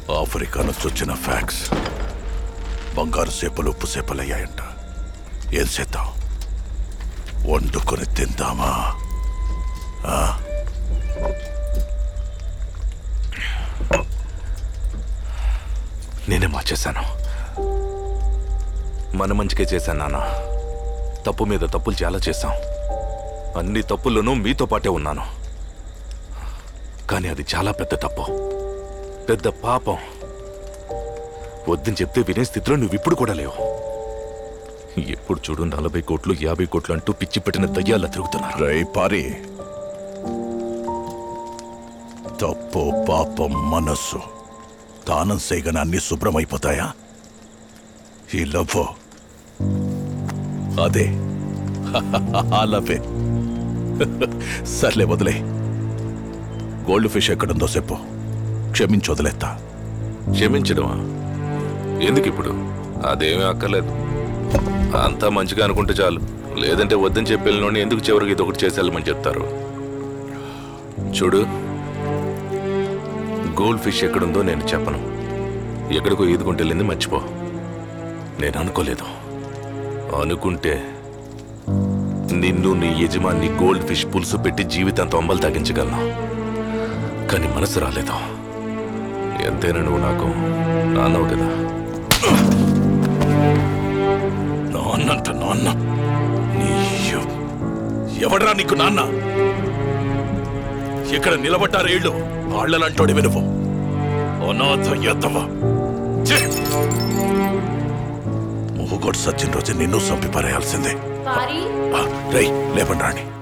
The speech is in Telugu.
ఆఫ్రికా నుంచి వచ్చిన ఫ్యాక్స్ బంగారు సేపలు ఉప్పు సేపలు అయ్యాయంట ఏం చేద్దాం వండుకొని తిందామా నేనే మార్చేశాను మన మంచికే చేశాను నాన్న తప్పు మీద తప్పులు చాలా చేశాం అన్ని తప్పుల్లోనూ మీతో పాటే ఉన్నాను కానీ అది చాలా పెద్ద తప్పు పెద్ద పాపం వద్దని చెప్తే వినే స్థితిలో నువ్వు ఇప్పుడు కూడా లేవు ఎప్పుడు చూడు నలభై కోట్లు యాభై కోట్లు అంటూ పిచ్చి పెట్టిన దయ్యాల్లో తిరుగుతున్నారు రై పారి తప్పు పాపం మనస్సు దానం చేయగానే అన్ని శుభ్రమైపోతాయా ఈ లవ్ అదే ఆ లవ్వే సర్లే వదిలే గోల్డ్ ఫిష్ ఎక్కడుందో చెప్పు క్షమించి వదిలేస్తా క్షమించడమా ఎందుకు ఇప్పుడు అదేమీ అక్కర్లేదు అంతా మంచిగా అనుకుంటే చాలు లేదంటే వద్దని చెప్పి వెళ్ళినోడిని ఎందుకు చివరికి ఇది ఒకటి చేసి వెళ్ళమని చెప్తారు చూడు గోల్డ్ ఫిష్ ఎక్కడుందో నేను చెప్పను ఎక్కడికో ఈదుకుంటే వెళ్ళింది మర్చిపో నేను అనుకోలేదు అనుకుంటే నిన్ను నీ యజమాని గోల్డ్ ఫిష్ పులుసు పెట్టి జీవితాంతం అమ్మలు తగ్గించగలను కానీ మనసు రాలేదు ఎంతైనా నువ్వు నాకు నాన్నవు కదా నాన్నంట నాన్న నీ ఎవ్- ఎవడ్రా నీకు నాన్న ఇక్కడ నిలబడ్డారు ఏళ్ళు వాళ్ళలంటోడి వినువు అనాథ ఎద్దవ మూగోడు సచ్చిన రోజు నిన్ను చంపి పారేయాల్సిందే పారి ఆ, రేయ్ లేపండి రాణి